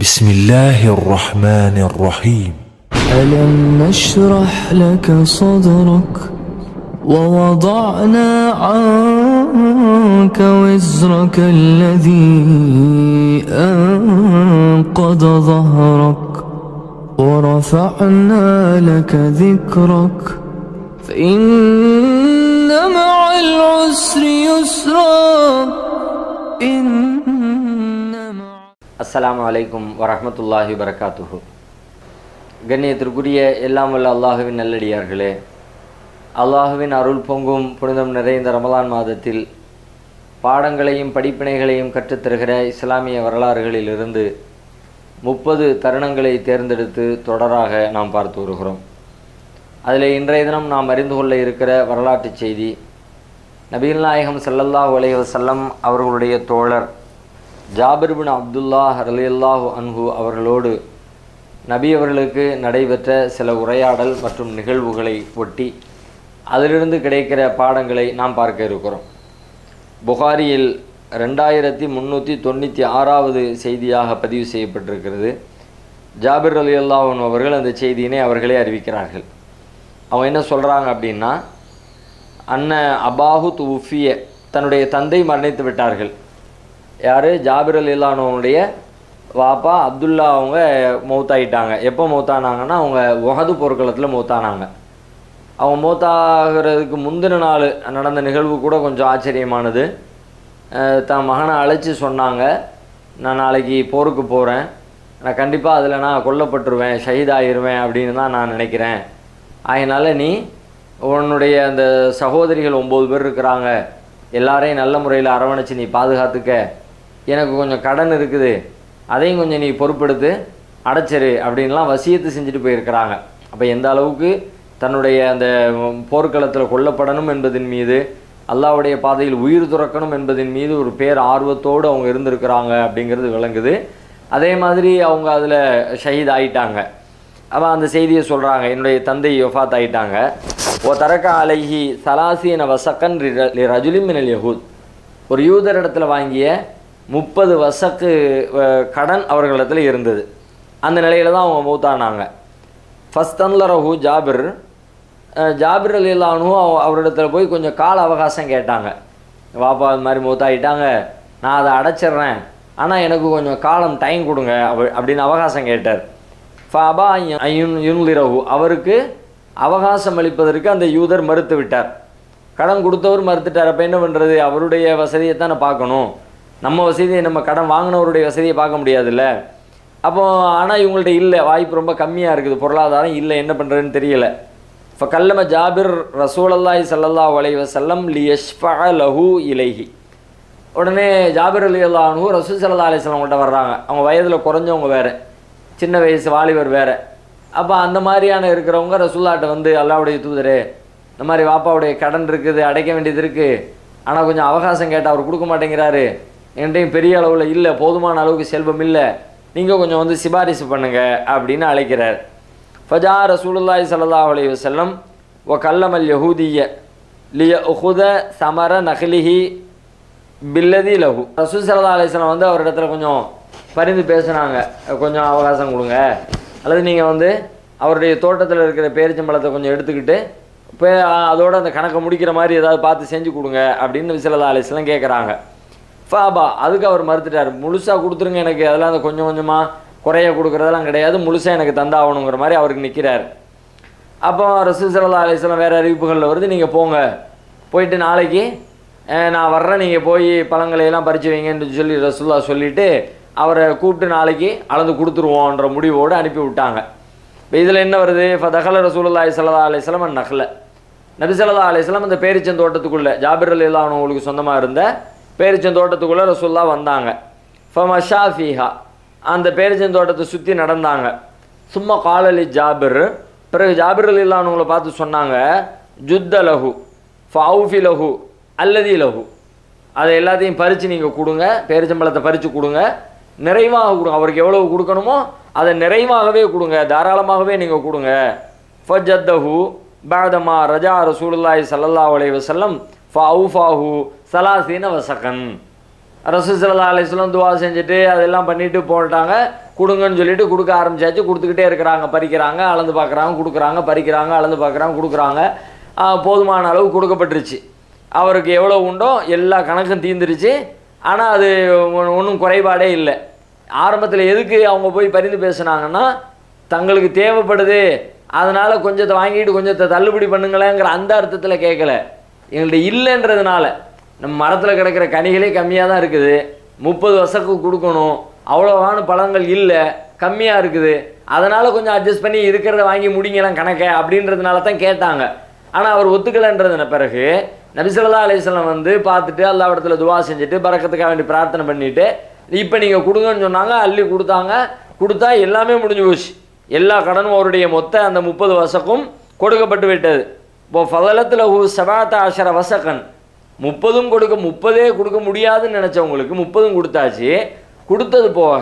بسم الله الرحمن الرحيم ألم نشرح لك صدرك ووضعنا عنك وزرك الذي أنقض ظهرك ورفعنا لك ذكرك فإن مع العسر يسرا إن مع அஸ்ஸலாமு அலைக்கும் வரஹ்மத்துல்லாஹி வரகாத்துஹு கண்ணியத்திற்குரிய எல்லாம் வல்ல அல்லாஹுவின் நல்லடியார்களே அல்லாஹுவின் அருள் பொங்கும் புனிதம் நிறைந்த ரமலான் மாதத்தில் பாடங்களையும் படிப்பினைகளையும் கற்றுத்தருகிற இஸ்லாமிய வரலாறுகளிலிருந்து முப்பது தருணங்களை தேர்ந்தெடுத்து தொடராக நாம் பார்த்து வருகிறோம் அதில் இன்றைய தினம் நாம் அறிந்து கொள்ள இருக்கிற வரலாற்றுச் செய்தி நபீல் நாயகம் ஸல்லல்லாஹு அலைஹி வஸல்லம் அவர்களுடைய தோழர் ஜாபிர் பின் அப்துல்லா ரலியல்லாஹு அன்ஹு அவர்களோடு நபி அவர்களுக்கு நடைபெற்ற சில உரையாடல் மற்றும் நிகழ்வுகளை ஒட்டி அதிலிருந்து கிடைக்கிற பாடங்களை நாம் பார்க்க இருக்கிறோம் புகாரியில் ரெண்டாயிரத்தி முந்நூற்றி தொண்ணூற்றி ஆறாவது செய்தியாக பதிவு செய்யப்பட்டிருக்கிறது ஜாபிர் அலி அல்லாஹன் அவர்கள் அந்த செய்தியினை அவர்களே அறிவிக்கிறார்கள் அவங்க என்ன சொல்கிறாங்க அப்படின்னா அன்ன அபாஹு துஃபிய தன்னுடைய தந்தை மரணித்து விட்டார்கள் யார் ஜாபிர் அலி அல்லானவனுடைய வாப்பா அப்துல்லா அவங்க மௌத்தாயிட்டாங்க எப்போ மௌத்தானாங்கன்னா அவங்க உஹது போர்க்களத்தில் மௌத்தானாங்க அவங்க மௌத்தாகிறதுக்கு முந்தின நாள் நடந்த நிகழ்வு கூட கொஞ்சம் ஆச்சரியமானது அஹ் தன் மகனை அழைச்சி சொன்னாங்க நான் நாளைக்கு போருக்கு போகிறேன் நான் கண்டிப்பாக அதில் நான் கொல்லப்பட்டுருவேன் ஷஹீதாயிருவேன் அப்படின்னு தான் நான் நினைக்கிறேன் அதனால் நீ உன்னுடைய அந்த சகோதரிகள் ஒம்பது பேர் இருக்கிறாங்க எல்லாரையும் நல்ல முறையில் அரவணைச்சு நீ பாதுகாத்துக்க எனக்கு கொஞ்சம் கடன் இருக்குது அதையும் கொஞ்சம் நீ பொறுப்பெடுத்து அடைச்சிரு அப்படின்லாம் வசியத்து செஞ்சுட்டு போயிருக்கிறாங்க அப்போ எந்த அளவுக்கு தன்னுடைய அந்த போர்க்களத்தில் கொல்லப்படணும் என்பதின் மீது அல்லாஹ்வுடைய பாதையில் உயிர் துறக்கணும் என்பதின் மீது ஒரு பேர் ஆர்வத்தோடு அவங்க இருந்திருக்கிறாங்க அப்படிங்கிறது விளங்குது அதே மாதிரி அவங்க அதில் ஷஹீத் ஆயிட்டாங்க அவன் அந்த செய்தியை சொல்கிறாங்க என்னுடைய தந்தை ஒஃபாத் ஆயிட்டாங்க ஓ தரக்க அலைஹி சலாசீன வசக்கன் ரஜுலிம் மினல் யஹூத் ஒரு யூதர் இடத்துல வாங்கிய முப்பது வசக்கு அஹ், கடன் அவர்களிடத்துல இருந்தது அந்த நிலையில தான் அவங்க மூத்தானாங்க ஃபஸ்தன்லரஹு ஜாபிர் அஹ், ஜாபிர் அலி அல்லானு அவரிடத்துல போய் கொஞ்சம் கால அவகாசம் கேட்டாங்க வாப்பா இது மாதிரி மூத்தாயிட்டாங்க நான் அதை அடைச்சிட்றேன் ஆனால் எனக்கு கொஞ்சம் காலம் டைம் கொடுங்க அப்ப- அப்படின்னு அவகாசம் கேட்டார் ஃபாபா ஐயுன் யுன்லிரஹு அவருக்கு அவகாசம் அளிப்பதற்கு அந்த யூதர் மறுத்து விட்டார் கடன் கொடுத்தவர் மறுத்துட்டார் அப்போ என்ன பண்ணுறது அவருடைய வசதியை தானே பார்க்கணும் நம்ம வசதியை நம்ம கடன் வாங்கினவருடைய வசதியை பார்க்க முடியாதுல்ல அப்போ ஆனால் இவங்கள்ட்ட இல்லை வாய்ப்பு ரொம்ப கம்மியாக இருக்குது பொருளாதாரம் இல்லை என்ன பண்ணுறதுன்னு தெரியல இப்போ கல்லம ஜாபிர் ரசூலல்லாஹி ஸல்லல்லாஹு அலைஹி வஸல்லம் லியஷ்ஃபஅ லஹு இலைஹி உடனே ஜாபிர் அலி அல்லாஹு ரசூல் சல்லா அலிஸ்லாம் அவங்கள்ட்ட வர்றாங்க அவங்க வயதில் குறைஞ்சவங்க வேறு சின்ன வயசு வாலிபர் வேறு அப்போ அந்த மாதிரியான இருக்கிறவங்க ரசூல்லாட்ட வந்து அல்லாவுடைய தூதரே இந்த மாதிரி வாப்பாவுடைய கடன் இருக்குது அடைக்க வேண்டியது இருக்குது ஆனால் கொஞ்சம் அவகாசம் கேட்டால் அவர் கொடுக்க மாட்டேங்கிறாரு என்கிட்டையும் பெரிய அளவில் இல்லை போதுமான அளவுக்கு செல்வம் இல்லை நீங்கள் கொஞ்சம் வந்து சிபாரிசு பண்ணுங்க அப்படின்னு அழைக்கிறார் ஃபஜா ரசூலுல்லாஹி ஸல்லல்லாஹு அலைஹி வஸல்லம் வ கல்லமல் யஹூதிய லிய உஹுத சமர நஹ்லிஹி பில்லதி லஹு ரசூல் சல்லா அலிஸ்லாம் வந்து அவர் இடத்துல கொஞ்சம் பரிந்து பேசுனாங்க கொஞ்சம் அவகாசம் கொடுங்க அல்லது நீங்கள் வந்து அவருடைய தோட்டத்தில் இருக்கிற பேரிச்சம்பழத்தை கொஞ்சம் எடுத்துக்கிட்டு இப்போ அதோட அந்த கணக்கை முடிக்கிற மாதிரி ஏதாவது பார்த்து செஞ்சு கொடுங்க அப்படின்னு விசலதா அலிஸ்லாம் கேட்குறாங்க ஃபாபா அதுக்கு அவர் மறுத்துட்டார் முழுசாக கொடுத்துருங்க எனக்கு அதெல்லாம் அந்த கொஞ்சம் கொஞ்சமாக குறைய கொடுக்குறதெல்லாம் கிடையாது முழுசாக எனக்கு தந்தாகணுங்கிற மாதிரி அவருக்கு நிற்கிறார் அப்போ ரசூல் சல்லா அலிஸ்லாம் வேறு அறிவிப்புகளில் வருது நீங்கள் போங்க போயிட்டு நாளைக்கு அஹ், நான் வர்றேன் நீங்கள் போய் பழங்களை எல்லாம் பறிச்சு வைங்கன்னு சொல்லி ரசூல்லா சொல்லிவிட்டு அவரை கூப்பிட்டு நாளைக்கு அளந்து கொடுத்துருவோன்ற முடிவோடு அனுப்பி விட்டாங்க இப்போ இதில் என்ன வருது ஃபதகல ரசூலுல்லாஹி ஸல்லல்லாஹு அலைஹி வஸல்லம் நஹ்ல நபி ஸல்லல்லாஹு அலைஹி வஸல்லம் அந்த பேரிச்சம் தோட்டத்துக்குள்ளே ஜாபிர் அலி அவங்களுக்கு சொந்தமாக இருந்த பேரிச்சம் தோட்டத்துக்குள்ளே ரசூல்லா வந்தாங்க ஃபமஷா ஃபீஹா அந்த பேரிச்சம் தோட்டத்தை சுற்றி நடந்தாங்க சும்மா காலலி ஜாபிர் பிறகு ஜாபிர் அலி அவங்களை பார்த்து சொன்னாங்க ஜுத்த லஹு ஃபவுஃபி லஹு அல்லதி லஹு அதை எல்லாத்தையும் பறித்து நீங்கள் கொடுங்க பேரிச்சம்பழத்தை பறித்து கொடுங்க நிறைவாக கொடுங்க அவருக்கு எவ்வளவு கொடுக்கணுமோ அதை நிறைவாகவே கொடுங்க தாராளமாகவே நீங்கள் கொடுங்க ஃபஜத்தஹு பாதமா ரஜா ரசூலுல்லாஹி ஸல்லல்லாஹு அலைஹி வஸல்லம் ஃபவுஃபாஹு சலாசீன வசகன் ரசூசல்லா அலிஸ்லாம் துவா செஞ்சுட்டு அதெல்லாம் பண்ணிட்டு போட்டாங்க கொடுங்கன்னு சொல்லிட்டு கொடுக்க ஆரம்பிச்சாச்சு கொடுத்துக்கிட்டே இருக்கிறாங்க பறிக்கிறாங்க அளந்து பார்க்குறாங்க கொடுக்குறாங்க பறிக்கிறாங்க அளந்து பார்க்குறாங்க கொடுக்குறாங்க ஆஹ் போதுமான அளவு கொடுக்கப்பட்டுருச்சு அவருக்கு எவ்வளோ உண்டோ எல்லா கணக்கும் தீந்துருச்சு ஆனால் அது ஒன்றும் குறைபாடே இல்லை ஆரம்பத்தில் எதுக்கு அவங்க போய் பரிந்து பேசுனாங்கன்னா தங்களுக்கு தேவைப்படுது அதனால் கொஞ்சத்தை வாங்கிட்டு கொஞ்சத்தை தள்ளுபடி பண்ணுங்களேங்கிற அந்த அர்த்தத்தில் கேட்கல எங்கள்கிட்ட இல்லைன்றதுனால நம்ம மரத்தில் கிடக்கிற கனிகளே கம்மியாக தான் இருக்குது முப்பது வருஷத்துக்கு கொடுக்கணும் அவ்வளோவான பழங்கள் இல்லை கம்மியாக இருக்குது அதனால் கொஞ்சம் அட்ஜஸ்ட் பண்ணி இருக்கிறத வாங்கி முடிங்கலாம் கணக்க அப்படின்றதுனால தான் கேட்டாங்க ஆனால் அவர் ஒத்துக்கலைன்றதுன பிறகு நபிசல்லா அலிஸ்லாம் வந்து பார்த்துட்டு அல்லா இடத்துல துவா செஞ்சுட்டு பறக்கத்துக்காக வேண்டி பிரார்த்தனை பண்ணிட்டு இப்போ நீங்கள் கொடுங்கன்னு சொன்னாங்க அள்ளி கொடுத்தாங்க கொடுத்தா எல்லாமே முடிஞ்சு போச்சு எல்லா கடனும் அவருடைய மொத்த அந்த முப்பது வசக்கும் கொடுக்கப்பட்டு விட்டது இப்போ ஃபதலத்தில் ஹூ சபாத்த அஷர வசக்கன் முப்பதும் கொடுக்க முப்பதே கொடுக்க முடியாதுன்னு நினச்சவங்களுக்கு முப்பதும் கொடுத்தாச்சு கொடுத்தது போக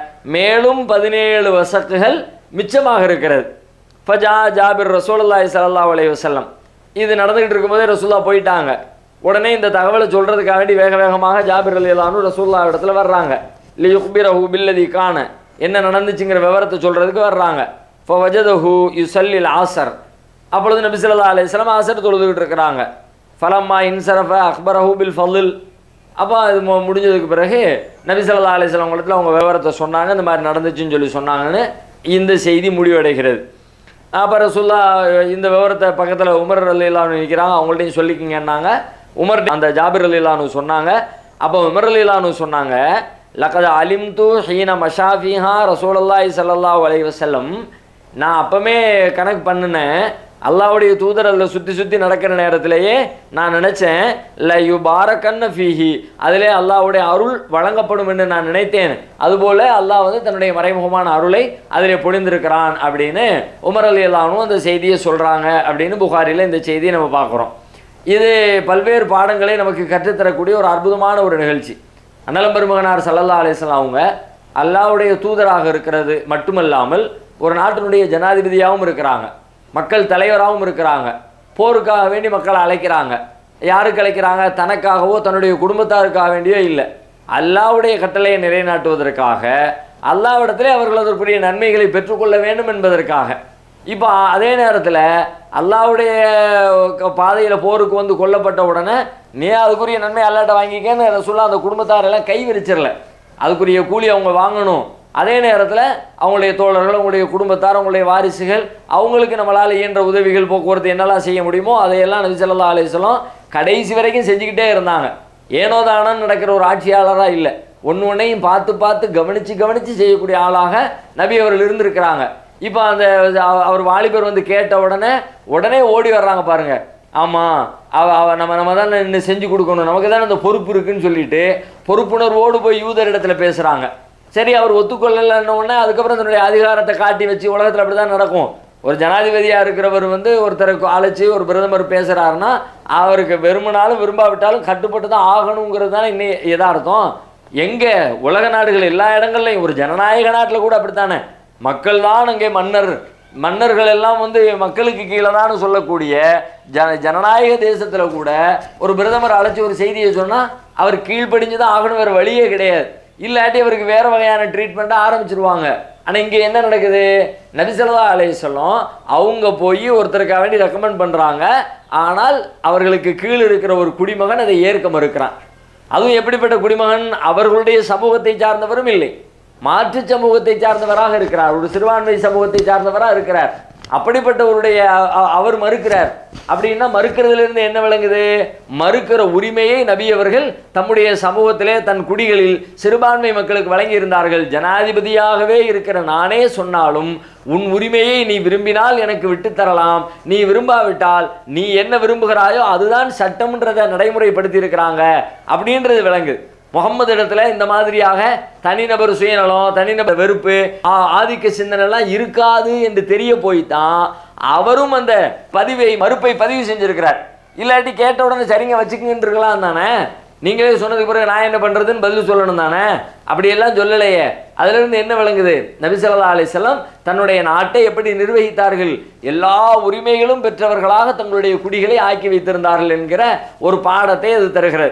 மேலும் பதினேழு வசக்குகள் மிச்சமாக இருக்கிறது ஃபஜா ஜாபிர் ரசூலுல்லாஹி ஸல்லல்லாஹு அலைஹி வஸல்லம் இது நடந்துகிட்டு இருக்கும்போதே ரசூல்லா போயிட்டாங்க உடனே இந்த தகவலை சொல்றதுக்காக வேண்டி வேக வேகமாக ஜாபிர் அலிலானு ரசூல்லா இடத்துல வர்றாங்க லி யுக்பிரஹு பில்லதி கான என்ன நடந்துச்சுங்கிற விவரத்தை சொல்றதுக்கு வர்றாங்க ஃபவஜதஹு யுசல்லில் ஆசர் அப்பொழுது நபி ஸல்லல்லாஹு அலைஹி வஸல்லம் ஆசர் தொழுதுகிட்டு இருக்கிறாங்க ஃபலம்மா இன்சரஃப அக்பரஹு பில் ஃபضل அப்போ அது மு- முடிஞ்சதுக்கு பிறகு நபி ஸல்லல்லாஹு அலைஹி வஸல்லம் இடத்துல அவங்க விவரத்தை சொன்னாங்க இந்த மாதிரி நடந்துச்சுன்னு சொல்லி சொன்னாங்கன்னு இந்த செய்தி முடிவடைகிறது அப்போ ரசூல்லா இந்த விவரத்தை பக்கத்தில் உமர் அலிலானு நிற்கிறாங்க அவங்கள்ட்டையும் சொல்லிக்கிங்கன்னாங்க உமர் அந்த ஜாபிர் அலிலானு சொன்னாங்க அப்போ உமர் அலிலானு சொன்னாங்க லக்கத அலிம்து ஹீன மஷாஃபிஹா ரசூலல்லாஹி ஸல்லல்லாஹு அலைஹி வஸல்லம் நான் அப்பமே கணக்கு பண்ணினேன் அல்லாஹ்வுடைய தூதர் அதில் சுற்றி சுற்றி நடக்கிற நேரத்திலேயே நான் நினச்சேன் ல யு பாரக்கன்ன ஃபீஹி அதிலே அல்லாஹ்வுடைய அருள் வழங்கப்படும் என்று நான் நினைத்தேன் அதுபோல அல்லாஹ் வந்து தன்னுடைய மறைமுகமான அருளை அதிலே பொழிந்திருக்கிறான் அப்படின்னு உமர் அலி அல்லானும் அந்த செய்தியை சொல்கிறாங்க அப்படின்னு புகாரியில் இந்த செய்தியை நம்ம பார்க்குறோம் இது பல்வேறு பாடங்களை நமக்கு கற்றுத்தரக்கூடிய ஒரு அற்புதமான ஒரு நிகழ்ச்சி அண்ணலம் பெருமகனார் சல்லல்லா அலிஸ்லாம் அவங்க அல்லாஹ்வுடைய தூதராக இருக்கிறது மட்டுமல்லாமல் ஒரு நாட்டினுடைய ஜனாதிபதியாகவும் இருக்கிறாங்க மக்கள் தலைவராகவும் இருக்கிறாங்க போருக்காக வேண்டி மக்களை அழைக்கிறாங்க யாருக்கு அழைக்கிறாங்க தனக்காகவோ தன்னுடைய குடும்பத்தாருக்காக வேண்டியோ இல்லை அல்லாஹ்வுடைய கட்டளையை நிலைநாட்டுவதற்காக அல்லாஹ்விடத்திலே அவர்கள் அதற்குரிய நன்மைகளை பெற்றுக்கொள்ள வேண்டும் என்பதற்காக இப்போ அதே நேரத்தில் அல்லாஹ்வுடைய பாதையில் போருக்கு வந்து கொல்லப்பட்ட உடனே நீ அதுக்குரிய நன்மை அல்லாட்ட வாங்கிக்கன்னு ரசூல்லா அந்த குடும்பத்தாரெல்லாம் கை விரிச்சிடல அதுக்குரிய கூலி அவங்க வாங்கணும் அதே நேரத்தில் அவங்களுடைய தோழர்கள் அவங்களுடைய குடும்பத்தார் அவங்களுடைய வாரிசுகள் அவங்களுக்கு நம்மளால் இயன்ற உதவிகள் போக்குவரத்து என்னெல்லாம் செய்ய முடியுமோ அதையெல்லாம் நபி ஸல்லல்லாஹு அலைஹி வஸல்லம் கடைசி வரைக்கும் செஞ்சுக்கிட்டே இருந்தாங்க ஏனோ தானோன்னு நடக்கிற ஒரு ஆட்சியாளராக இல்லை ஒன்று ஒன்றையும் பார்த்து பார்த்து கவனித்து கவனித்து செய்யக்கூடிய ஆளாக நபி அவர்கள் இருந்திருக்கிறாங்க இப்போ அந்த அவ- அவர் வாலிபர் வந்து கேட்ட உடனே உடனே ஓடி வர்றாங்க பாருங்க ஆமாம் அவ அவ நம்ம நம்ம தான் இன்னும் செஞ்சு கொடுக்கணும் நமக்கு தானே அந்த பொறுப்பு இருக்குன்னு சொல்லிட்டு பொறுப்புணர்வோடு போய் யூதர் இடத்துல பேசுகிறாங்க சரி அவர் ஒத்துக்கொள்ளலைன்ன உடனே அதுக்கப்புறம் தன்னுடைய அதிகாரத்தை காட்டி வச்சு உலகத்தில் அப்படி தான் நடக்கும் ஒரு ஜனாதிபதியாக இருக்கிறவர் வந்து ஒருத்தரை அழைச்சி ஒரு பிரதமர் பேசுகிறாருன்னா அவருக்கு விரும்பினாலும் விரும்பாவிட்டாலும் கட்டுப்பட்டு தான் ஆகணுங்கிறது தானே இன்னும் யதார்த்தம் எங்கே உலக நாடுகள் எல்லா இடங்கள்லையும் ஒரு ஜனநாயக நாட்டில் கூட அப்படித்தானே மக்கள் தான் அங்கே மன்னர் மன்னர்கள் எல்லாம் வந்து மக்களுக்கு கீழே தான் சொல்லக்கூடிய ஜன ஜனநாயக தேசத்தில் கூட ஒரு பிரதமர் அழைச்சி ஒரு செய்தியை சொன்னால் அவர் கீழ்ப்படிஞ்சு தான் ஆகணும் வேறு வழியே கிடையாது இல்லாட்டி அவருக்கு வேறு வகையான ட்ரீட்மெண்ட்டை ஆரம்பிச்சிருவாங்க ஆனால் இங்கே என்ன நடக்குது நபிசல்லா அலையம் அவங்க போய் ஒருத்தருக்காக வேண்டி ரெக்கமெண்ட் பண்ணுறாங்க ஆனால் அவர்களுக்கு கீழ் இருக்கிற ஒரு குடிமகன் அதை ஏற்க மறுக்கிறான் அதுவும் எப்படிப்பட்ட குடிமகன் அவர்களுடைய சமூகத்தை சார்ந்தவரும் இல்லை மாற்று சமூகத்தை சார்ந்தவராக இருக்கிறார் ஒரு சிறுபான்மை சமூகத்தை சார்ந்தவராக இருக்கிறார் அப்படிப்பட்டவருடைய அ- அ- அவர் மறுக்கிறார் அப்படின்னா மறுக்கிறதுலேருந்து என்ன விளங்குது மறுக்கிற உரிமையை நபி அவர்கள் தம்முடைய சமூகத்திலே தன் குடிகளில் சிறுபான்மை மக்களுக்கு வழங்கி இருந்தார்கள் ஜனாதிபதியாகவே இருக்கிற நானே சொன்னாலும் உன் உரிமையை நீ விரும்பினால் எனக்கு விட்டு தரலாம் நீ விரும்பாவிட்டால் நீ என்ன விரும்புகிறாயோ அதுதான் சட்டம்ன்றதை நடைமுறைப்படுத்தி இருக்கிறாங்க அப்படின்றது விளங்குது முகம்மது இடத்துல இந்த மாதிரியாக தனிநபர் சுயநலம் தனிநபர் வெறுப்பு ஆ- ஆதிக்க சிந்தனை எல்லாம் இருக்காது என்று தெரிய போய்தான் அவரும் அந்த பதிவை மறுப்பை பதிவு செஞ்சிருக்கிறார் இல்லாட்டி கேட்ட உடனே சரிங்க வச்சுக்கின்னு இருக்கலாம் தானே நீங்களே சொன்னதுக்கு பிறகு நான் என்ன பண்றதுன்னு பதில் சொல்லணும் தானே அப்படியெல்லாம் சொல்லலையே அதுல இருந்து என்ன விளங்குது நபிசல்லா அலிசல்லாம் தன்னுடைய நாட்டை எப்படி நிர்வகித்தார்கள் எல்லா உரிமைகளும் பெற்றவர்களாக தங்களுடைய குடிகளை ஆக்கி வைத்திருந்தார்கள் என்கிற ஒரு பாடத்தை அது தருகிறது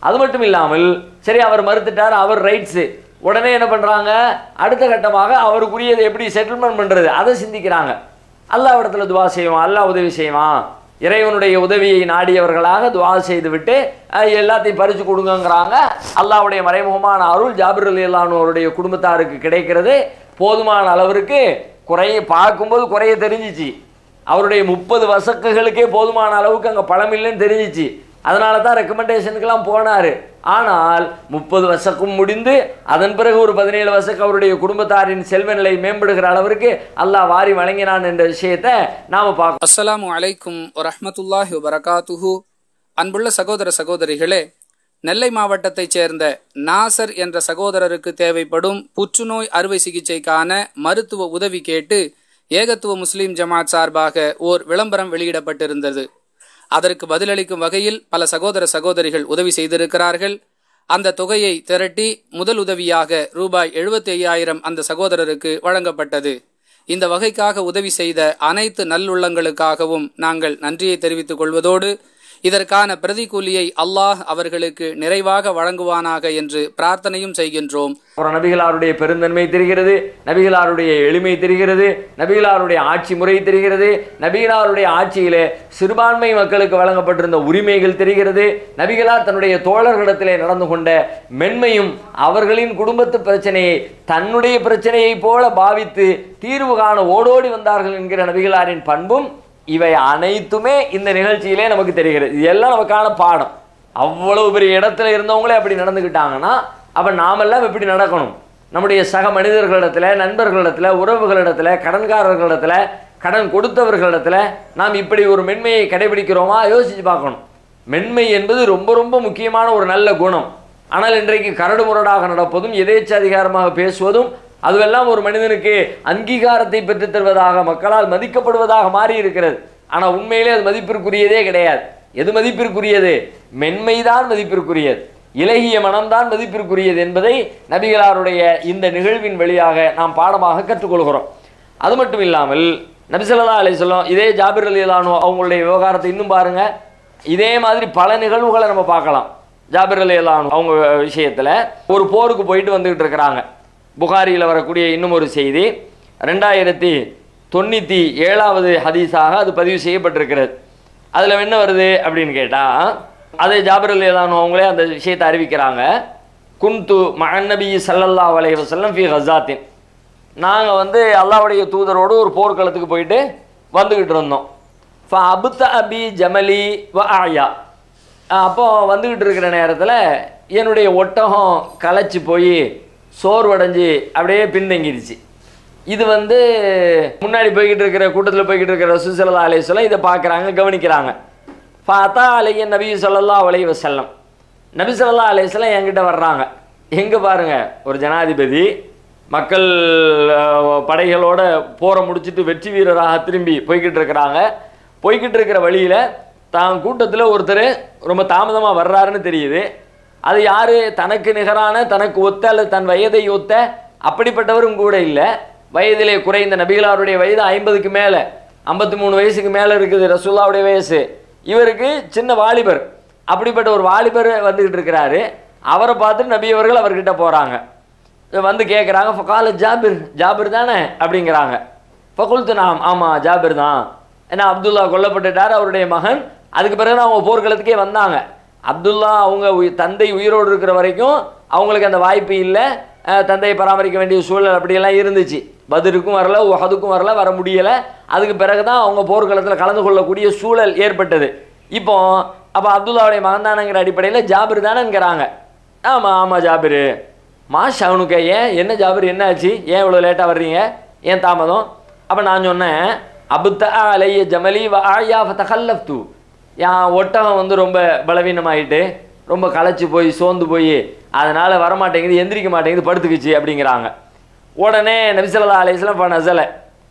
அது மட்டும் இல்லாமல் சரி அவர் மறுத்துட்டார் அவர் ரைட்ஸு உடனே என்ன பண்ணுறாங்க அடுத்த கட்டமாக அவருக்குரியதை எப்படி செட்டில்மெண்ட் பண்ணுறது அதை சிந்திக்கிறாங்க அல்லாஹ் இடத்துல துவா செய்வான் அல்லாஹ் உதவி செய்வான் இறைவனுடைய உதவியை நாடியவர்களாக துவா செய்துவிட்டு அஹ், எல்லாத்தையும் பறித்து கொடுங்கங்கிறாங்க அல்லாஹ்வுடைய மறைமுகமான அருள் ஜாபிர் அலி அல்லானோருடைய குடும்பத்தாருக்கு கிடைக்கிறது போதுமான அளவிற்கு குறைய பார்க்கும்போது குறைய தெரிஞ்சிச்சு அவருடைய முப்பது வசக்குகளுக்கே போதுமான அளவுக்கு அங்கே பழம் இல்லைன்னு தெரிஞ்சிச்சு அதனால தான் ரெக்கமெண்டேஷனுக்கெல்லாம் போனார் ஆனால் முப்பது வசக்கும் முடிந்து அதன் பிறகு ஒரு பதினேழு வசக்கு அவருடைய குடும்பத்தாரின் செல்வ நிலை மேம்படுகிற அளவிற்கு அல்லாஹ் வாரி வழங்கினான் என்ற விஷயத்தை நாம் பார்க்கணும் அஸ்ஸலாமு அலைக்கும் வரஹ்மத்துல்லாஹி வபரகாத்துஹு அன்புள்ள சகோதர சகோதரிகளே நெல்லை மாவட்டத்தைச் சேர்ந்த நாசர் என்ற சகோதரருக்கு தேவைப்படும் புற்றுநோய் அறுவை சிகிச்சைக்கான மருத்துவ உதவி கேட்டு ஏகத்துவ முஸ்லிம் ஜமாத் சார்பாக ஓர் விளம்பரம் வெளியிடப்பட்டிருந்தது அதற்கு பதிலளிக்கும் வகையில் பல சகோதர சகோதரிகள் உதவி செய்திருக்கிறார்கள் அந்த தொகையை திரட்டி முதல் உதவியாக ரூபாய் எழுபத்தி ஐயாயிரம் அந்த சகோதரருக்கு வழங்கப்பட்டது இந்த வகைக்காக உதவி செய்த அனைத்து நல்லுள்ளங்களுக்காகவும் நாங்கள் நன்றியை தெரிவித்துக் கொள்வதோடு இதற்கான பிரதிகூலியை அல்லாஹ் அவர்களுக்கு நிறைவாக வழங்குவானாக என்று பிரார்த்தனையும் செய்கின்றோம் அப்புறம் நபிகளாருடைய பெருந்தன்மை தெரிகிறது நபிகளாருடைய எளிமை தெரிகிறது நபிகளாருடைய ஆட்சி முறை தெரிகிறது நபிகளாருடைய ஆட்சியிலே சிறுபான்மை மக்களுக்கு வழங்கப்பட்டிருந்த உரிமைகள் தெரிகிறது நபிகளார் தன்னுடைய தோழர்களிடத்திலே நடந்து கொண்ட மென்மையும் அவர்களின் குடும்பத்து பிரச்சனையை தன்னுடைய பிரச்சனையைப் போல பாவித்து தீர்வு காண ஓடோடி வந்தார்கள் என்கிற நபிகளாரின் பண்பும் இவை அனைத்துமே இந்த நிகழ்ச்சியிலே நமக்கு தெரிகிறது இது எல்லாம் நமக்கான பாடம் அவ்வளவு பெரிய இடத்துல இருந்தவங்களே அப்படி நடந்துக்கிட்டாங்கன்னா அப்போ நாமெல்லாம் எப்படி நடக்கணும் நம்முடைய சக மனிதர்களிடத்துல நண்பர்களிடத்துல உறவுகளிடத்துல கடன்காரர்களிடத்துல கடன் கொடுத்தவர்களிடத்துல நாம் இப்படி ஒரு மென்மையை கடைபிடிக்கிறோமா யோசிச்சு பார்க்கணும் மென்மை என்பது ரொம்ப ரொம்ப முக்கியமான ஒரு நல்ல குணம் ஆனால் இன்றைக்கு கரடு முரடாக நடப்பதும் எதேச்சாதிகாரமாக பேசுவதும் அதுவெல்லாம் ஒரு மனிதனுக்கு அங்கீகாரத்தை பெற்றுத் தருவதாக மக்களால் மதிக்கப்படுவதாக மாறி இருக்கிறது ஆனால் உண்மையிலே அது மதிப்பிற்குரியதே கிடையாது எது மதிப்பிற்குரியது மென்மைதான் மதிப்பிற்குரியது இலகிய மனம்தான் மதிப்பிற்குரியது என்பதை நபிகளாருடைய இந்த நிகழ்வின் வழியாக நாம் பாடமாக கற்றுக்கொள்கிறோம் அது மட்டும் இல்லாமல் நபிசல்லா அலிஸ்லாம் இதே ஜாபிர் அலி அலானோ அவங்களுடைய விவகாரத்தை இன்னும் பாருங்க இதே மாதிரி பல நிகழ்வுகளை நம்ம பார்க்கலாம் ஜாபிர் அலி அலானோ அவங்க விஷயத்தில் ஒரு போருக்கு போயிட்டு வந்துகிட்டு இருக்கிறாங்க புகாரியில் வரக்கூடிய இன்னும் ஒரு செய்தி ரெண்டாயிரத்தி தொண்ணூற்றி ஏழாவது ஹதீஸாக அது பதிவு செய்யப்பட்டிருக்கிறது அதில் என்ன வருது அப்படின்னு கேட்டால் அதே ஜாபிர் அலி அலானோ அவங்களே அந்த விஷயத்தை அறிவிக்கிறாங்க குன்து மகநபி சல்லல்லா அலைஹி வஸல்லம் ஃபி ஹசாத்தின் நாங்கள் வந்து அல்லாஹ்வுடைய தூதரோடு ஒரு போர்க்களத்துக்கு போயிட்டு வந்துக்கிட்டு இருந்தோம் ஃப அபுத்த அபி ஜமலி வ ஆயா அப்போ வந்துக்கிட்டு இருக்கிற நேரத்தில் என்னுடைய ஒட்டகம் களைச்சி போய் சோர்வடைஞ்சு அப்படியே பின்தங்கிடுச்சு இது வந்து முன்னாடி போய்கிட்டு இருக்கிற கூட்டத்தில் போய்கிட்டு இருக்கிற ரசூசல்லா அலையம் இதை பார்க்குறாங்க கவனிக்கிறாங்க பார்த்தா அலைய நபி சொல்லல்லா அலைய வசல்லம் நபி சொல்லா அலையம் என்கிட்ட வர்றாங்க எங்கே பாருங்க ஒரு ஜனாதிபதி மக்கள் அஹ், படைகளோட போரை முடிச்சிட்டு வெற்றி வீரராக திரும்பி போய்கிட்டு இருக்கிறாங்க போய்கிட்டு இருக்கிற வழியில் தான் கூட்டத்தில் ஒருத்தர் ரொம்ப தாமதமாக வர்றாருன்னு தெரியுது அது யார் தனக்கு நிகரான தனக்கு ஒத்த அல்லது தன் வயதை ஒத்த அப்படிப்பட்டவரும் கூட இல்லை வயதிலே குறைந்த நபிகளாருடைய வயது ஐம்பதுக்கு மேலே ஐம்பத்தி மூணு வயசுக்கு மேலே இருக்குது ரசூல்லாவுடைய வயசு இவருக்கு சின்ன வாலிபர் அப்படிப்பட்ட ஒரு வாலிபர் வந்துக்கிட்டு இருக்கிறாரு அவரை பார்த்துட்டு நபி அவர்கள் அவர்கிட்ட போகிறாங்க வந்து கேட்குறாங்க ஃபகால ஜாபிர் ஜாபிர் தானே அப்படிங்கிறாங்க ஃபகுல்து நாம் ஆமாம் ஜாபிர் தான் ஏன்னா அப்துல்லா கொல்லப்பட்டுட்டார் அவருடைய மகன் அதுக்கு பிறகு தான் அவங்க போர்க்களத்துக்கே வந்தாங்க அப்துல்லா அவங்க உயி- தந்தை உயிரோடு இருக்கிற வரைக்கும் அவங்களுக்கு அந்த வாய்ப்பு இல்லை அஹ், தந்தையை பராமரிக்க வேண்டிய சூழல் அப்படியெல்லாம் இருந்துச்சு பத்ருக்கும் வரல உஹதுக்கும் வரல வர முடியலை அதுக்கு பிறகு தான் அவங்க போர்க்களத்தில் கலந்து கொள்ளக்கூடிய சூழல் ஏற்பட்டது இப்போ அப்போ அப்துல்லாவுடைய மகன் தானங்கிற அடிப்படையில் ஜாபிர் தானேங்கிறாங்க ஆமாம் ஆமாம் ஜாபிர் மாஷ் அவனுக்கு ஏன் என்ன ஜாபிர் என்ன ஆச்சு ஏன் இவ்வளோ லேட்டாக வர்றீங்க ஏன் தாமதம் அப்போ நான் சொன்னேன் அபுத்த அலைய ஜமலி வ ஆயா தகல்லப்து என் ஒட்டகம் வந்து ரொம்ப பலவீனமாயிட்டு ரொம்ப களைச்சு போய் சோர்ந்து போய் அதனால் வரமாட்டேங்குது எந்திரிக்க மாட்டேங்குது படுத்துக்குச்சு அப்படிங்கிறாங்க உடனே நபிசல்லா அலையம் இப்போ நசலை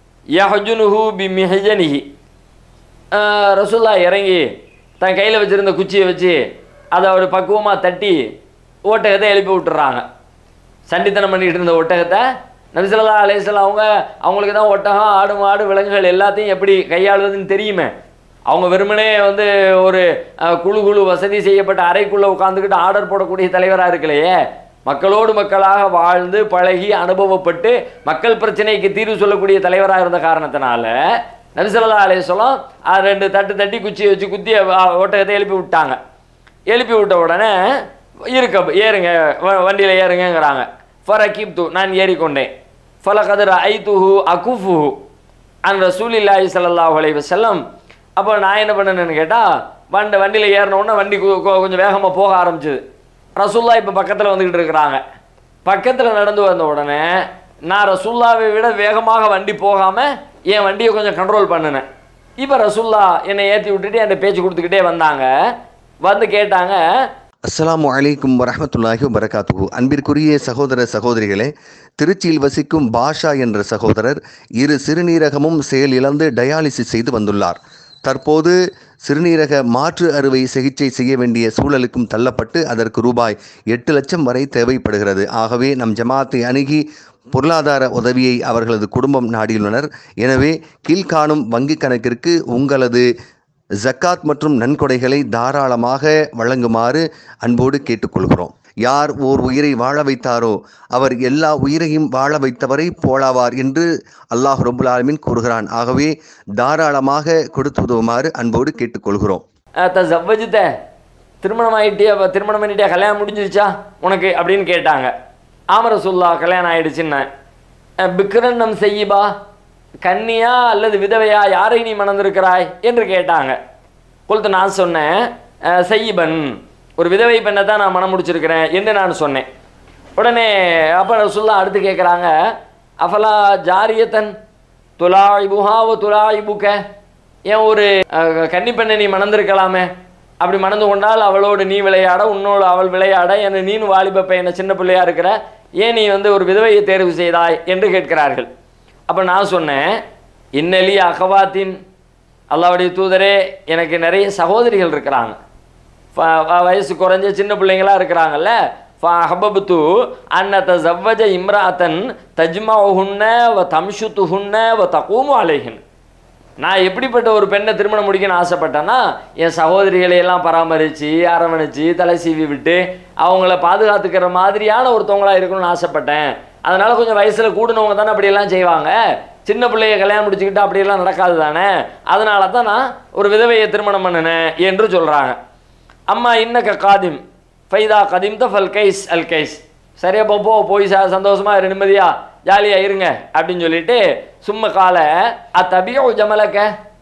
யஹஜுனுஹு பி மிஹஜனிஹி ரசுல்லா இறங்கி தன் கையில் வச்சுருந்த குச்சியை வச்சு அதை அவர் பக்குவமாக தட்டி ஒட்டகத்தை எழுப்பி விட்டுறாங்க சண்டித்தனம் பண்ணிட்டு இருந்த ஒட்டகத்தை நபிசல்லா அலேசல்லாம் அவங்க அவங்களுக்கு தான் ஒட்டகம் ஆடு மாடு விலங்குகள் எல்லாத்தையும் எப்படி கையாளுவதுன்னு தெரியுமே அவங்க வெறுமனே வந்து ஒரு அஹ், குழு குழு வசதி செய்யப்பட்ட அறைக்குள்ளே உட்காந்துக்கிட்டு ஆர்டர் போடக்கூடிய தலைவராக இருக்கலையே மக்களோடு மக்களாக வாழ்ந்து பழகி அனுபவப்பட்டு மக்கள் பிரச்சனைக்கு தீர்வு சொல்லக்கூடிய தலைவராக இருந்த காரணத்தினால நபிசல்லா அலையம் ரெண்டு தட்டு தட்டி குச்சி வச்சு குத்தி அஹ், ஒட்டகத்தை எழுப்பி விட்டாங்க எழுப்பி விட்ட உடனே இருக்க ஏறுங்க வ- வண்டியில் ஏறுங்கங்கிறாங்க ஃபரகிப்து நான் ஏறிக்கொண்டேன் ஃபலகதர் ஐத்துஹு அகுஃபுஹு அன் ரசூலில்லாஹி ஸல்லல்லாஹு அலைஹி வஸல்லம் அப்போ நான் என்ன பண்ணேன்னு கேட்டால் வண்டி வண்டியில் ஏறின உடனே வண்டி கொ- கொ- கொஞ்சம் வேகமாக போக ஆரம்பிச்சுது ரசூல்லா இப்போ பக்கத்தில் வந்துக்கிட்டு இருக்கிறாங்க பக்கத்தில் நடந்து வந்த உடனே நான் ரசூல்லாவை விட வேகமாக வண்டி போகாமல் என் வண்டியை கொஞ்சம் கண்ட்ரோல் பண்ணினேன் இப்போ ரசூல்லா என்னை ஏற்றி விட்டுட்டு என்கிட்ட பேச்சு கொடுத்துக்கிட்டே வந்தாங்க வந்து கேட்டாங்க அஸ்ஸலாமு அலைக்கும் வரஹ்மத்துல்லாஹி வபரகாத்துஹு அன்பிற்குரிய சகோதர சகோதரிகளே திருச்சியில் வசிக்கும் பாஷா என்ற சகோதரர் இரு சிறுநீரகமும் செயல் இழந்து டயாலிசிஸ் செய்து வந்துள்ளார் தற்போது சிறுநீரக மாற்று அறுவை சிகிச்சை செய்ய வேண்டிய சூழலுக்கும் தள்ளப்பட்டு அதற்கு ரூபாய் எட்டு லட்சம் வரை தேவைப்படுகிறது ஆகவே நம் ஜமாத்தை அணுகி பொருளாதார உதவியை அவர்களது குடும்பம் நாடியுள்ளனர் எனவே கீழ்காணும் வங்கிக் கணக்கிற்கு உங்களது ஜக்காத் மற்றும் நன்கொடைகளை தாராளமாக வழங்குமாறு அன்போடு கேட்டுக்கொள்கிறோம் யார் ஓர் உயிரை வாழ வைத்தாரோ அவர் எல்லா உயிரையும் வாழ வைத்தவரை போலாவார் என்று அல்லாஹ் ரபுல் ஆலமீன் கூறுகிறான் ஆகவே தாராளமாக கொடுத்து உதவுமாறு அன்போடு கேட்டுக்கொள்கிறோம் த ஜவ்வஜித்த திருமணம் ஆகிட்டியா திருமணம் பண்ணிட்டியா கல்யாணம் முடிஞ்சிருச்சா உனக்கு அப்படின்னு கேட்டாங்க ஆமர சொல்லா கல்யாணம் ஆயிடுச்சுன்னு பிக்ரன்னம் செய்யிபா கன்னியா அல்லது விதவையா யாரை நீ மணந்திருக்கிறாய் என்று கேட்டாங்க கொளுத்து நான் சொன்னேன் "அஹ், செய்யிபன் ஒரு விதவை பெண்ணை தான் நான் மனம் முடிச்சிருக்கிறேன் என்று நான் சொன்னேன் உடனே அப்போ சொல்லா அடுத்து கேட்குறாங்க அஃபலா ஜாரியத்தன் துலாயிபுஹாவ துலாயிபுக்க ஏன் ஒரு அஹ், கன்னி பெண்ணை நீ மணந்திருக்கலாமே அப்படி மணந்து கொண்டால் அவளோடு நீ விளையாட உன்னோடு அவள் விளையாட என நீனு வாலிப பையனை சின்ன பிள்ளையா இருக்கிற ஏன் நீ வந்து ஒரு விதவையை தேர்வு செய்தாய் என்று கேட்கிறார்கள் அப்போ நான் சொன்னேன் இன்னலி அகவாத்தின் அல்லாவுடைய தூதரே எனக்கு நிறைய சகோதரிகள் இருக்கிறாங்க ஃப- வ- வயசு குறைஞ்ச சின்ன பிள்ளைங்களா இருக்கிறாங்கல்ல ஃபஹபபத்து அன்னத ஜவ்வஜ இம்ராத்தன் தஜ்மஹுன்ன வ தம்ஷுத்துஹுன்ன வ தகூமு அலைஹின் நான் எப்படிப்பட்ட ஒரு பெண்ணை திருமணம் முடிக்கணும்னு ஆசைப்பட்டேன்னா என் சகோதரிகளை எல்லாம் பராமரித்து அரவணைச்சு தலை சீவி விட்டு அவங்கள பாதுகாத்துக்கிற மாதிரியான ஒருத்தவங்களா இருக்கணும்னு ஆசைப்பட்டேன் அதனால கொஞ்சம் வயசில் கூடுனவங்க தானே அப்படியெல்லாம் செய்வாங்க சின்ன பிள்ளைய கல்யாணம் முடிச்சுக்கிட்டு அப்படியெல்லாம் நடக்காது தானே அதனால தான் நான் ஒரு விதவையை திருமணம் பண்ணினேன் என்று சொல்கிறாங்க அம்மா இன்னக்க காதிம் ஃபைதா கதிம் த ஃபல் கைஸ் அல் கைஸ் சரியா போ போ போய் ச சந்தோஷமா இரு நிம்மதியா ஜாலியா இருங்க அப்படின்னு சொல்லிட்டு சும்மா கால அத்தபியோ ஜமலக்க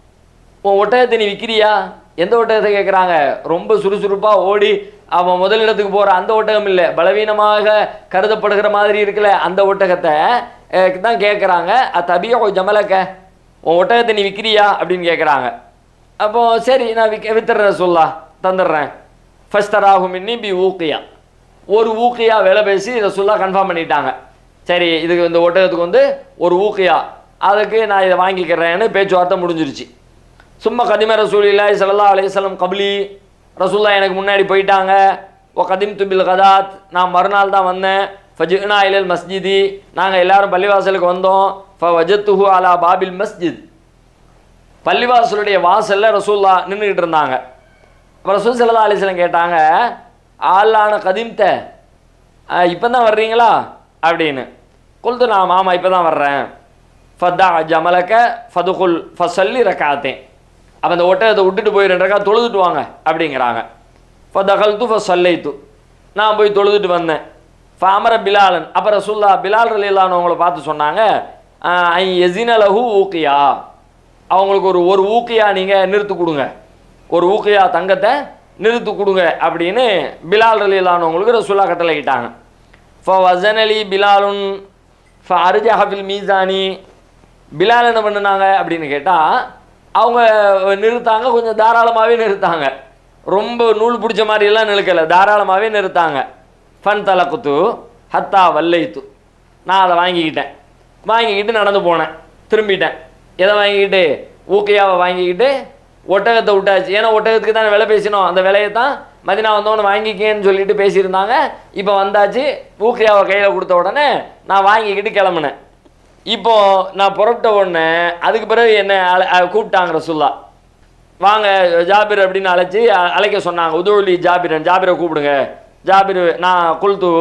உன் ஒட்டகத்தை நீ விற்கிறியா எந்த ஒட்டகத்தை கேட்குறாங்க ரொம்ப சுறுசுறுப்பாக ஓடி அவன் முதலிடத்துக்கு போகிற அந்த ஒட்டகம் இல்லை பலவீனமாக கருதப்படுகிற மாதிரி இருக்குல்ல அந்த ஒட்டகத்தை அஹ், தான் கேட்குறாங்க அத்தபியோ ஜமலக்க உன் ஒட்டகத்தை நீ விற்கிறியா அப்படின்னு கேட்குறாங்க அப்போ சரி நான் விற்க வித்துறேன் சொல்லா தந்துடுறேன் ஃபஸ்டராகும் இன்னி பி ஊக்கியா ஒரு ஊக்கியா விலை பேசி ரசுல்லா கன்ஃபார்ம் பண்ணிட்டாங்க சரி இதுக்கு இந்த ஒட்டகத்துக்கு வந்து ஒரு ஊக்கியா அதுக்கு நான் இதை வாங்கிக்கிறேன்னு பேச்சுவார்த்தை முடிஞ்சிருச்சு சும்மா கதிம ரசூலில்லாஹி ஸல்லல்லாஹு அலைஹி வஸல்லம் கபிலி ரசூல்லா எனக்கு முன்னாடி போயிட்டாங்க ஓ கதிம் துபில் கதாத் நான் மறுநாள் தான் வந்தேன் ஃபஜ்னா இலல் மஸ்ஜிதி நாங்கள் எல்லாரும் பள்ளிவாசலுக்கு வந்தோம் ஃப வஜத்துஹு அலா பாபில் மஸ்ஜித் பள்ளிவாசலுடைய வாசல்ல ரசூல்லா நின்றுக்கிட்டு இருந்தாங்க அப்போ ரசூல் சல்லா அலிஸ்லம் கேட்டாங்க ஆளான கதிம்த இப்போ தான் வர்றீங்களா அப்படின்னு கொல்து நான் மாமா இப்போ தான் வர்றேன் ஃபத்தா ஜமலக்க ஃபதுகுல் ஃபசல்லி ரக்காத்தேன் அப்போ அந்த ஒட்டகத்தை விட்டுட்டு போய் ரெண்டு ரக்கா தொழுதுட்டு வாங்க அப்படிங்கிறாங்க ஃபதகல்து ஃபசல்லைத்து நான் போய் தொழுதுட்டு வந்தேன் ஃபாமர பிலாலன் அப்போ ரசூல்லா பிலால் ரலிலானவங்கள பார்த்து சொன்னாங்க ஐ எசினலஹு ஊக்கியா அவங்களுக்கு ஒரு ஒரு ஊக்கியா நீங்கள் நிறுத்து கொடுங்க ஒரு ஊக்கியா தங்கத்தை நிறுத்து கொடுங்க அப்படின்னு பிலால் ரலிலானவங்களுக்கு ரசூல்லா கட்டளையிட்டாங்க ஃப வசனலி பிலாலுன் ஃப அர்ஜஹபில் மீசானி பிலால் என்ன பண்ணுனாங்க அப்படின்னு கேட்டால் அவங்க நிறுத்தாங்க கொஞ்சம் தாராளமாகவே நிறுத்தாங்க ரொம்ப நூல் பிடிச்ச மாதிரியெல்லாம் நிறுக்கலை தாராளமாகவே நிறுத்தாங்க ஃபன் தலக்குத்து ஹத்தா வல்லைத்து நான் அதை வாங்கிக்கிட்டேன் வாங்கிக்கிட்டு நடந்து போனேன் திரும்பிட்டேன் எதை வாங்கிக்கிட்டு ஊக்கையாவை வாங்கிக்கிட்டு ஒட்டகத்தை விட்டாச்சு ஏன்னா ஒட்டகத்துக்கு தான் விலை பேசினோம் அந்த விலையை தான் மதினா வந்தவொடனே வாங்கிக்கேன்னு சொல்லிட்டு பேசியிருந்தாங்க இப்போ வந்தாச்சு ஊக்கையாவை கையில் கொடுத்த உடனே நான் வாங்கிக்கிட்டு கிளம்புனேன் இப்போ நான் புறப்பட்ட உடனே அதுக்கு பிறகு என்ன அழ- அ- கூப்பிட்டாங்க ரசுல்லா வாங்க ஜாபிர் அப்படின்னு அழைச்சி அ- அழைக்க சொன்னாங்க உதவுலி ஜாபிரன் ஜாபிரை கூப்பிடுங்க ஜாபிர் நான் குல்து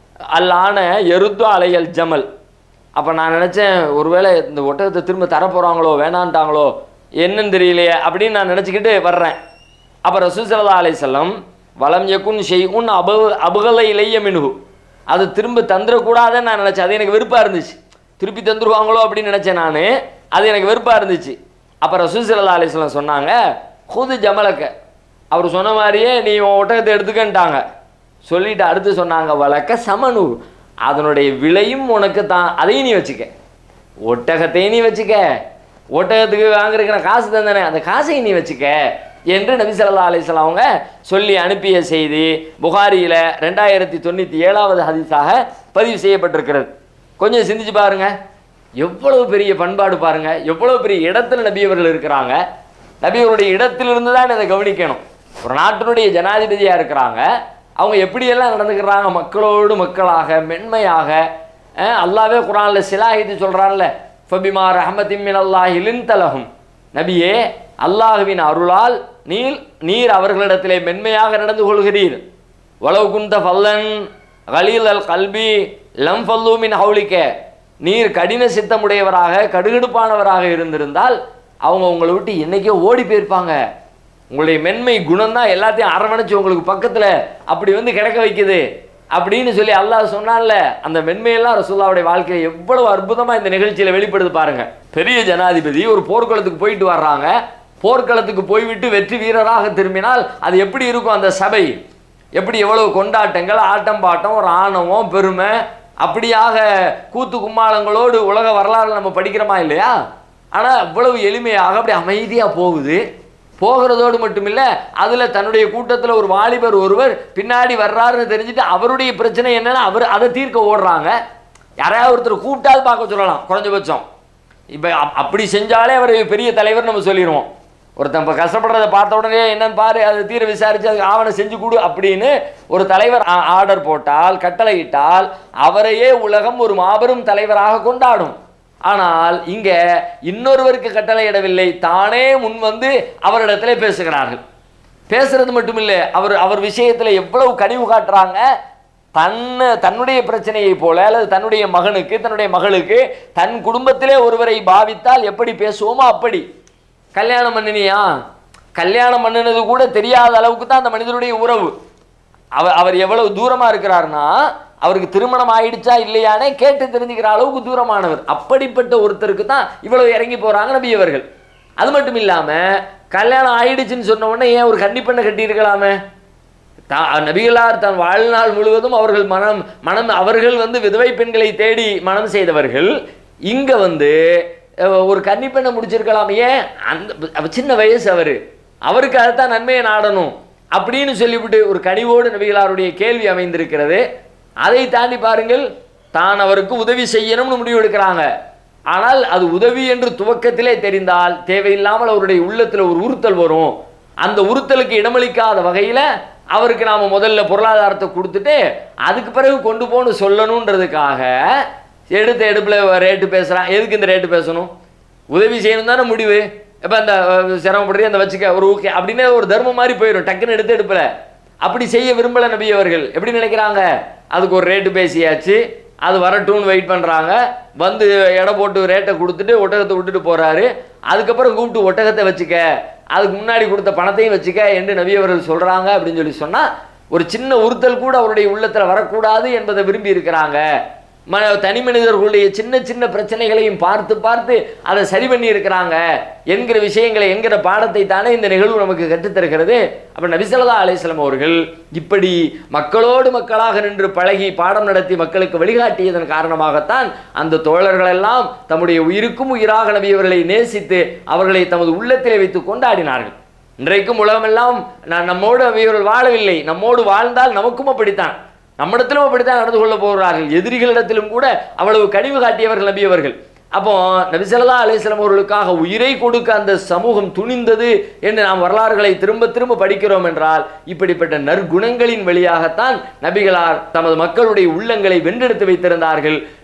அல்லான எருத்து அலையல் ஜமல் அப்போ நான் நினச்சேன் ஒருவேளை இந்த ஒட்டகத்தை திரும்ப தரப்போகிறாங்களோ வேணான்ட்டாங்களோ என்னன்னு தெரியலையே அப்படின்னு நான் நினச்சிக்கிட்டு வர்றேன் அப்போ ரசூசல்லா அலைசல்லம் வலம் யக்குன் ஷெய்குன் அபு அபுகலை இலைய மினுகு அது திரும்ப தந்துடக்கூடாதுன்னு நான் நினச்சேன் அது எனக்கு வெறுப்பாக இருந்துச்சு திருப்பி தந்துருவாங்களோ அப்படின்னு நினச்சேன் நான் அது எனக்கு வெறுப்பாக இருந்துச்சு அப்போ ரசூசல்லா அலைசல்லம் சொன்னாங்க ஹுது ஜமலக்க அவர் சொன்ன மாதிரியே நீ உன் ஒட்டகத்தை எடுத்துக்கன்ட்டாங்க சொல்லிட்டு அடுத்து சொன்னாங்க வழக்க சமனு அதனுடைய விலையும் உனக்கு தான் அதையும் நீ வச்சுக்க ஒட்டகத்தையும் நீ வச்சுக்க ஒட்டகத்துக்கு வாங்குறதுக்கு நான் காசு தந்தானே அந்த காசையும் நீ வச்சுக்க என்று நபி ஸல்லல்லாஹு அலைஹி வஸல்லம் அவங்க சொல்லி அனுப்பிய செய்தி புகாரியில் ரெண்டாயிரத்தி தொண்ணூற்றி ஏழாவது ஹதீஸாக பதிவு செய்யப்பட்டிருக்கிறது கொஞ்சம் சிந்திச்சு பாருங்க எவ்வளவு பெரிய பண்பாடு பாருங்க எவ்வளவு பெரிய இடத்துல நபி அவர்கள் இருக்கிறாங்க நபி அவருடைய இடத்திலிருந்து தான் இதை கவனிக்கணும் ஒரு நாட்டினுடைய ஜனாதிபதியாக இருக்கிறாங்க அவங்க எப்படியெல்லாம் நடந்துக்கிறாங்க மக்களோடு மக்களாக மென்மையாக அஹ், அல்லாவே குரான்ல சிலாஹித்து சொல்கிறான்ல ஃபபிமா ரஹமத்தின் மின் அல்லாஹிலின் தலகும் நபியே அல்லாஹுவின் அருளால் நீர் நீர் அவர்களிடத்திலே மென்மையாக நடந்து கொள்கிறீர் வலவு குந்த ஃபல்லன் கலீல் அல் கல்பி லம் ஃபல்லூமின் ஹவுலிக்க நீர் கடின சித்தமுடையவராக கடுகடுப்பானவராக இருந்திருந்தால் அவங்க உங்களை விட்டு என்னைக்கோ ஓடி போயிருப்பாங்க உங்களுடைய மென்மை குணம் தான் எல்லாத்தையும் அரவணைச்சு உங்களுக்கு பக்கத்தில் அப்படி வந்து கிடக்க வைக்குது அப்படின்னு சொல்லி அல்லாஹ் சொன்னான்ல அந்த மென்மையெல்லாம் ரசூல்லாவுடைய வாழ்க்கையை எவ்வளவு அற்புதமாக இந்த நிகழ்ச்சியில் வெளிப்படுது பாருங்க பெரிய ஜனாதிபதி ஒரு போர்க்களத்துக்கு போயிட்டு வர்றாங்க போர்க்களத்துக்கு போய்விட்டு வெற்றி வீரராக திரும்பினால் அது எப்படி இருக்கும் அந்த சபை எப்படி எவ்வளவு கொண்டாட்டங்கள் ஆட்டம் பாட்டம் ஒரு ஆணவம் பெருமை அப்படியாக கூத்து கும்மாளங்களோடு உலக வரலாறு நம்ம படிக்கிறோமா இல்லையா ஆனால் அவ்வளவு எளிமையாக அப்படி அமைதியாக போகுது போகிறதோடு மட்டுமில்ல அதில் தன்னுடைய கூட்டத்தில் ஒரு வாலிபர் ஒருவர் பின்னாடி வர்றாருன்னு தெரிஞ்சுட்டு அவருடைய பிரச்சனை என்னன்னா அவர் அதை தீர்க்க ஓடுறாங்க யாரையாவது ஒருத்தர் கூப்பிட்டாது பார்க்க சொல்லலாம் குறைஞ்சபட்சம் இப்போ அப்படி செஞ்சாலே அவர் பெரிய தலைவர் நம்ம சொல்லிடுவோம் ஒருத்தன் இப்போ கஷ்டப்படுறதை பார்த்த உடனே என்னன்னு பாரு அதை தீர விசாரிச்சு அதுக்கு ஆவணம் செஞ்சு கொடு அப்படின்னு ஒரு தலைவர் ஆர்டர் போட்டால் கட்டளையிட்டால் அவரையே உலகம் ஒரு மாபெரும் தலைவராக கொண்டாடும் ஆனால் இங்க இன்னொருவருக்கு கட்டளையிடவில்லை தானே முன் வந்து அவரிடத்திலே பேசுகிறார்கள் பேசுறது மட்டும் இல்லை அவர் அவர் விஷயத்துல எவ்வளவு கனிவு காட்டுறாங்க தன்னை தன்னுடைய பிரச்சனையை போல அல்லது தன்னுடைய மகனுக்கு தன்னுடைய மகளுக்கு தன் குடும்பத்திலே ஒருவரை பாவித்தால் எப்படி பேசுவோமோ அப்படி கல்யாணம் பண்ணினியா கல்யாணம் பண்ணினது கூட தெரியாத அளவுக்கு தான் அந்த மனிதனுடைய உறவு அவர் அவர் எவ்வளவு தூரமா இருக்கிறாருன்னா அவருக்கு திருமணம் ஆயிடுச்சா இல்லையானே கேட்டு தெரிஞ்சுக்கிற அளவுக்கு தூரமானவர் அப்படிப்பட்ட ஒருத்தருக்கு தான் இவ்வளவு இறங்கி போறாங்க நபி அவர்கள் அது மட்டும் இல்லாம கல்யாணம் ஆயிடுச்சுன்னு சொன்ன உடனே ஏன் ஒரு கண்டிப்பெண்ணை கட்டியிருக்கலாமே தா நபிகளார் தன் வாழ்நாள் முழுவதும் அவர்கள் மனம் மனம் அவர்கள் வந்து விதவை பெண்களை தேடி மனம் செய்தவர்கள் இங்க வந்து அஹ், ஒரு கன்னிப்பெண்ணை முடிச்சிருக்கலாம் ஏன் அந்த அவ சின்ன வயசு அவரு அவருக்கு அதுதான் நன்மையை நாடணும் அப்படின்னு சொல்லிவிட்டு ஒரு கனிவோடு நபிகளாருடைய கேள்வி அமைந்திருக்கிறது அதை தாண்டி பாருங்கள் தான் அவருக்கு உதவி செய்யணும்னு முடிவு எடுக்கிறாங்க ஆனால் அது உதவி என்று துவக்கத்திலே தெரிந்தால் தேவையில்லாமல் அவருடைய உள்ளத்தில் ஒரு உறுத்தல் வரும் அந்த உறுத்தலுக்கு இடமளிக்காத வகையில் அவருக்கு நாம் முதல்ல பொருளாதாரத்தை கொடுத்துட்டு அதுக்கு பிறகு கொண்டு போன்னு சொல்லணுன்றதுக்காக எடுத்த எடுப்பில் ரேட்டு பேசுகிறான் எதுக்கு இந்த ரேட்டு பேசணும் உதவி செய்யணும் தானே முடிவு இப்போ அந்த அஹ், சிரமப்படுறீ அந்த வச்சுக்க ஒரு ஓகே அப்படின்னு ஒரு தர்மம் மாதிரி போயிடும் டக்குன்னு எடுத்து எடுப்பில் அப்படி செய்ய விரும்பல நபி அவர்கள் எப்படி நினைக்கிறாங்க அதுக்கு ஒரு ரேட்டு பேசியாச்சு அது வரட்டும்னு வெயிட் பண்ணுறாங்க வந்து எடை போட்டு ரேட்டை கொடுத்துட்டு ஒட்டகத்தை விட்டுட்டு போகிறாரு அதுக்கப்புறம் கூப்பிட்டு ஒட்டகத்தை வச்சுக்க அதுக்கு முன்னாடி கொடுத்த பணத்தையும் வச்சுக்க என்று நபி அவர்கள் சொல்கிறாங்க அப்படின்னு சொல்லி சொன்னால் ஒரு சின்ன உறுத்தல் கூட அவருடைய உள்ளத்தில் வரக்கூடாது என்பதை விரும்பி இருக்கிறாங்க ம தனி மனிதர்களுடைய சின்ன சின்ன பிரச்சனைகளையும் பார்த்து பார்த்து அதை சரி பண்ணி இருக்கிறாங்க என்கிற விஷயங்களை என்கிற பாடத்தை தானே இந்த நிகழ்வு நமக்கு கற்றுத்தருகிறது அப்போ நபிசல்லா அலிஸ்லாம் அவர்கள் இப்படி மக்களோடு மக்களாக நின்று பழகி பாடம் நடத்தி மக்களுக்கு வழிகாட்டியதன் காரணமாகத்தான் அந்த தோழர்களெல்லாம் தம்முடைய உயிருக்கும் உயிராக நபி அவர்களை நேசித்து அவர்களை தமது உள்ளத்திலே வைத்து கொண்டாடினார்கள் இன்றைக்கும் உலகமெல்லாம் நான் நம்மோடு இவர்கள் வாழவில்லை நம்மோடு வாழ்ந்தால் நமக்கும் அப்படித்தான் நம்மிடத்திலும் அப்படித்தான் நடந்து கொள்ள போகிறார்கள் எதிரிகளிடத்திலும் கூட அவ்வளவு கனிவு காட்டியவர்கள் நபி அவர்கள் அப்போ நபிசல்லா அலிஸ்லாம் அவர்களுக்காக உயிரை கொடுக்க அந்த சமூகம் துணிந்தது என்று நாம் வரலாறுகளை திரும்ப திரும்ப படிக்கிறோம் என்றால் இப்படிப்பட்ட நற்குணங்களின் வழியாகத்தான் நபிகளார் தமது மக்களுடைய உள்ளங்களை வென்றெடுத்து வைத்திருந்தார்கள்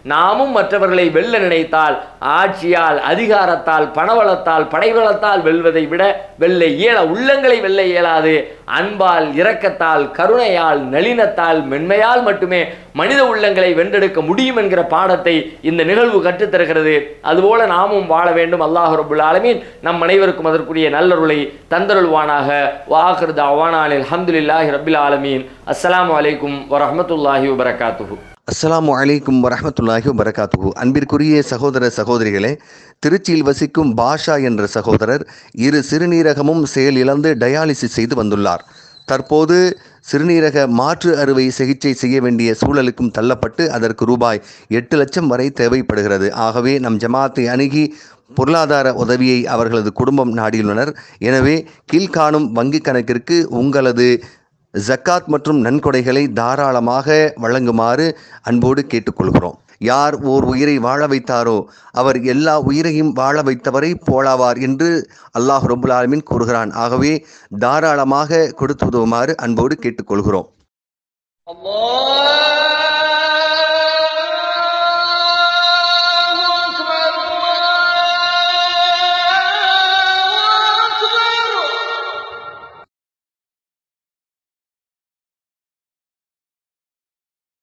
நாமும் மற்றவர்களை வெல்ல நினைத்தால் ஆட்சியால் அதிகாரத்தால் பணவளத்தால் படைவளத்தால் வெல்வதை விட வெல்ல இயல உள்ளங்களை வெல்ல இயலாது அன்பால் இரக்கத்தால் கருணையால் நளினத்தால் மென்மையால் மட்டுமே மனித உள்ளங்களை வென்றெடுக்க முடியும் என்கிற பாடத்தை இந்த நிகழ்வு கற்றுத்தருகிறது அதுபோல நாமும் வாழ வேண்டும் அல்லாஹ் ரபுல் ஆலமீன் நம் அனைவருக்கும் அதற்குரிய நல்லருளை தந்தருள்வானாக வாஹிர் அவானாலில் அல்ஹம்துலில்லாஹி ரபில் ஆலமீன் அஸ்ஸலாமு அலைக்கும் வரஹ்மத்துல்லாஹி வபரகாத்துஹு அஸ்ஸலாமு அலைக்கும் வரஹ்மத்துல்லாஹி வபரகாத்துஹு அன்பிற்குரிய சகோதர சகோதரிகளே திருச்சியில் வசிக்கும் பாஷா என்ற சகோதரர் இரு சிறுநீரகமும் செயல் இழந்து டயாலிசிஸ் செய்து வந்துள்ளார் தற்போது சிறுநீரக மாற்று அறுவை சிகிச்சை செய்ய வேண்டிய சூழலுக்கும் தள்ளப்பட்டு அதற்கு ரூபாய் எட்டு லட்சம் வரை தேவைப்படுகிறது ஆகவே நம் ஜமாத்தை அணுகி பொருளாதார உதவியை அவர்களது குடும்பம் நாடியுள்ளனர் எனவே கீழ்காணும் வங்கிக் கணக்கிற்கு உங்களது ஜக்காத் மற்றும் நன்கொடைகளை தாராளமாக வழங்குமாறு அன்போடு கேட்டுக்கொள்கிறோம் யார் ஓர் உயிரை வாழ வைத்தாரோ அவர் எல்லா உயிரையும் வாழ வைத்தவரை போலாவார் என்று அல்லாஹ் ரபுல் ஆலமீன் கூறுகிறான் ஆகவே தாராளமாக கொடுத்து உதவுமாறு அன்போடு கேட்டுக்கொள்கிறோம் الله